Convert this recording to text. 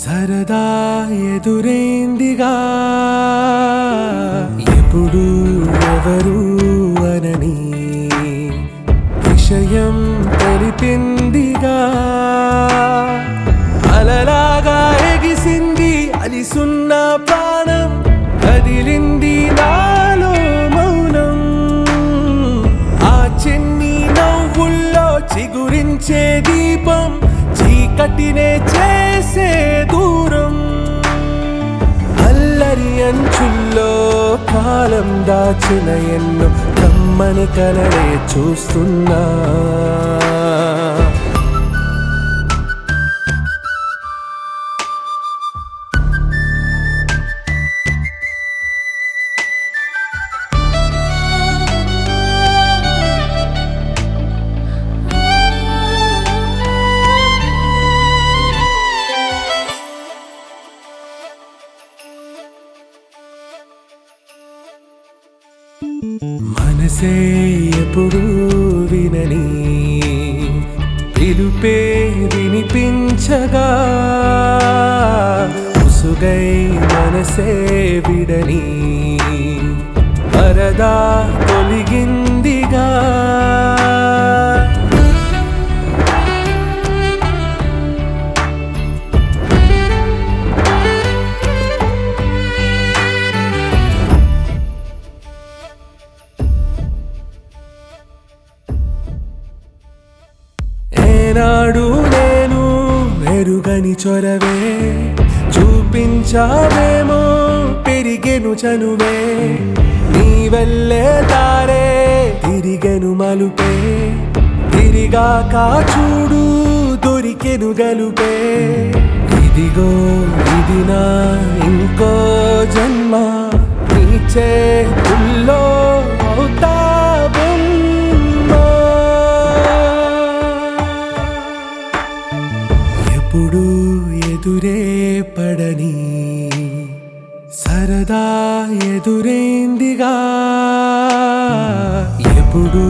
సరదా ఎదురైందిగా ఎప్పుడు ఎవరు అనని విషయం తెలిపిందిగా అలలాగా ఎగిసింది అలిసున్న ప్రాణం కదిలింది నాలో మౌనం ఆ చిన్ని నవ్వుల్లో చిగురించే దీపం చీకటినే చేసే దూరం అల్లరి అంచుల్లో కాలం దాచిన ఎన్నో కమ్మని కలలే చూస్తున్నా మనసే ఎప్పుడు వినని పిలుపే వినిపించగా ముసుగై మనసే విడని పరదా తొలగిందిగా ఏనాడు నేను మెరుగని చొరవే చూపించావేమో పెరిగెను చనువే నీ వెళ్ళే దారే తిరిగెను మలుపే తిరిగాక చూడు దొరికెను గలుపే ఇదిగో ఇది నా ఇంకో జన్మ నీ చేతుల్లో అవుతా బొమ్మ. ఎప్పుడు ఎదురే పడని సరదా ఎదురైందిగా ఎప్పుడు